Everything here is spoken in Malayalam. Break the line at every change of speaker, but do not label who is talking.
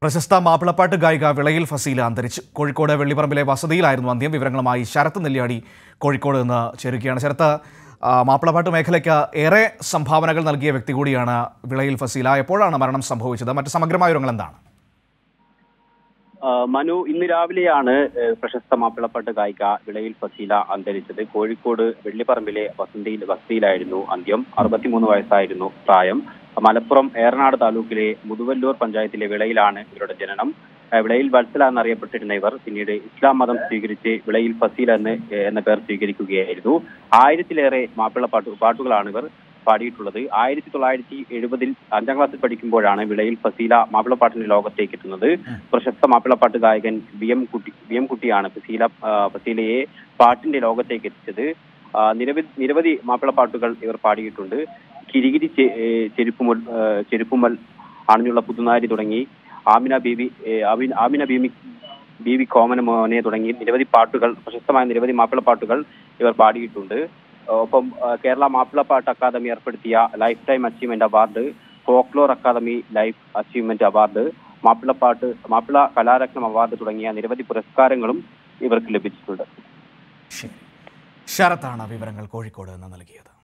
പ്രശസ്ത മാപ്പിളപ്പാട്ട് ഗായിക വിളയിൽ ഫസീല അന്തരിച്ചു കോഴിക്കോട് വെള്ളിപ്പറമ്പിലെ വസതിയിലായിരുന്നു അന്ത്യം വിവരങ്ങളുമായി ശരത്ത് നെല്ലിയാടി കോഴിക്കോട് നിന്ന് ചേരുകയാണ് ശരത്ത് ആ, മാപ്പിളപ്പാട്ട് മേഖലയ്ക്ക് ഏറെ സംഭാവനകൾ നൽകിയ വ്യക്തി കൂടിയാണ് വിളയിൽ ഫസീല എപ്പോഴാണ് മരണം സംഭവിച്ചത് മറ്റ് സമഗ്രമായ വിവരങ്ങൾ എന്താണ്
ആ, മനു ഇന്ന് രാവിലെയാണ് ഏഹ്, പ്രശസ്ത മാപ്പിളപ്പാട്ട് ഗായിക വിളയിൽ ഫസീല അന്തരിച്ചത് കോഴിക്കോട് വെള്ളിപ്പറമ്പിലെ വസന്തിയിൽ വസതിയിലായിരുന്നു അന്ത്യം അറുപത്തിമൂന്ന് വയസ്സായിരുന്നു പ്രായം മലപ്പുറം ഏറനാട് താലൂക്കിലെ മുതുവല്ലൂർ പഞ്ചായത്തിലെ വിളയിലാണ് ഇവരുടെ ജനനം ഏഹ്, വിളയിൽ വത്സല എന്നറിയപ്പെട്ടിരുന്ന ഇവർ പിന്നീട് ഇസ്ലാം മതം സ്വീകരിച്ച് വിളയിൽ ഫസീല എന്ന് ഏഹ്, എന്ന പേർ സ്വീകരിക്കുകയായിരുന്നു ആയിരത്തിലേറെ മാപ്പിള പാട്ട് പാട്ടുകളാണ് ഇവർ പാടിയിട്ടുള്ളത് ആയിരത്തി തൊള്ളായിരത്തി എഴുപതിൽ അഞ്ചാം ക്ലാസ്സിൽ പഠിക്കുമ്പോഴാണ് വിളയിൽ ഫസീല മാപ്പിളപ്പാട്ടിന്റെ ലോകത്തേക്ക് എത്തുന്നത് പ്രശസ്ത മാപ്പിളപ്പാട്ട് ഗായകൻ B M Kutty B M കുട്ടിയാണ് ഫസീല ആ, ഫസീലയെ പാട്ടിന്റെ ലോകത്തേക്ക് എത്തിച്ചത് ആ, നിരവധി നിരവധി മാപ്പിളപ്പാട്ടുകൾ ഇവർ പാടിയിട്ടുണ്ട് കിരികിരി ചെ- ഏ, ചെരുപ്പുമൽ ആ, ചെരുപ്പുമൽ അണിഞ്ഞുള്ള പുതുനാരി തുടങ്ങി ആമിന ബീവി ഏ, ആമിന- ആമിന ബീവി ബീവി കോമന മോനെ തുടങ്ങി നിരവധി പാട്ടുകൾ പ്രശസ്തമായ നിരവധി മാപ്പിളപ്പാട്ടുകൾ ഇവർ പാടിയിട്ടുണ്ട് ഒപ്പം ആ, കേരള മാപ്പിളപ്പാട്ട് അക്കാദമി ഏർപ്പെടുത്തിയ lifetime achievement award folklore academy life achievement award മാപ്പിളപ്പാട്ട് മാപ്പിള കലാരത്നം അവാർഡ് തുടങ്ങിയ നിരവധി പുരസ്കാരങ്ങളും ഇവർക്ക് ലഭിച്ചിട്ടുണ്ട്
ശരി ശരത്താണ് വിവരങ്ങൾ കോഴിക്കോട് നിന്ന് നൽകിയത്